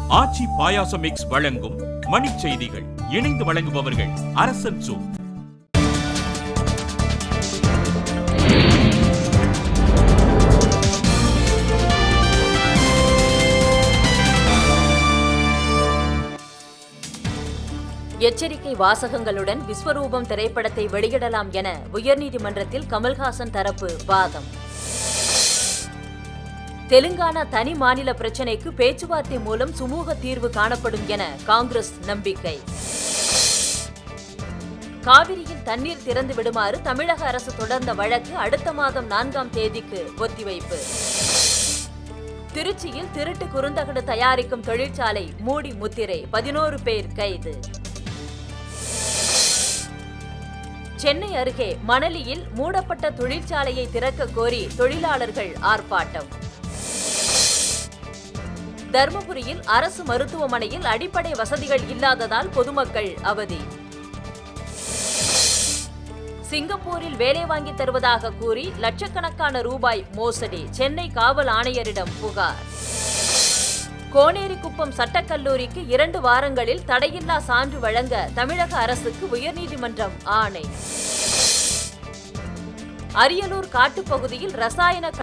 ஆச்சி பாயாசம் mix வழங்கும் மணிச் செய்திகள் இணைந்து வழங்குபவர்கள் அரசன் சூ எச்சரிக்கை வாசகங்களுடன் விஸ்வரூபம் திரைப்படத்தை வெளியிடலாம் என உயர்நீதிமன்றத்தில் கமல்ஹாசன் தரப்பு வாதம் தெலுங்கானா தனி மாநில பிரச்சினைக்கு பேச்சுவார்த்தை மூலம் சுமூக தீர்வு காணப்படும் என காங்கிரஸ் நம்பிக்கை காவிரியில் தண்ணீர் திறந்து விடுமாறு தமிழக அரசு தொடர்ந்த வழக்கு அடுத்த மாதம் நான்காம் தேதிக்கு ஒத்திவைப்பு திருச்சியில் திருட்டு குறுந்தகடு தயாரிக்கும் தொழிற்சாலை மூடி முத்திரை பதினோரு பேர் கைது சென்னை அருகே மணலியில் மூடப்பட்ட தொழிற்சாலையை திறக்க கோரி தொழிலாளர்கள் ஆர்ப்பாட்டம் தர்மபுரியில் அரசு மருத்துவமனையில் அடிப்படை வசதிகள் இல்லாததால் பொதுமக்கள் அவதி சிங்கப்பூரில் வேலை வாங்கி தருவதாக கூறி லட்சக்கணக்கான ரூபாய் மோசடி சென்னை காவல் ஆணையரிடம் புகார் கோனேரிக்குப்பம் சட்டக்கல்லூரிக்கு இரண்டு வாரங்களில் தடையில்லா சான்று வழங்க தமிழக அரசுக்கு உயர்நீதிமன்றம் ஆணை அரியலூர் காட்டுப்பகுதியில் ரசாயன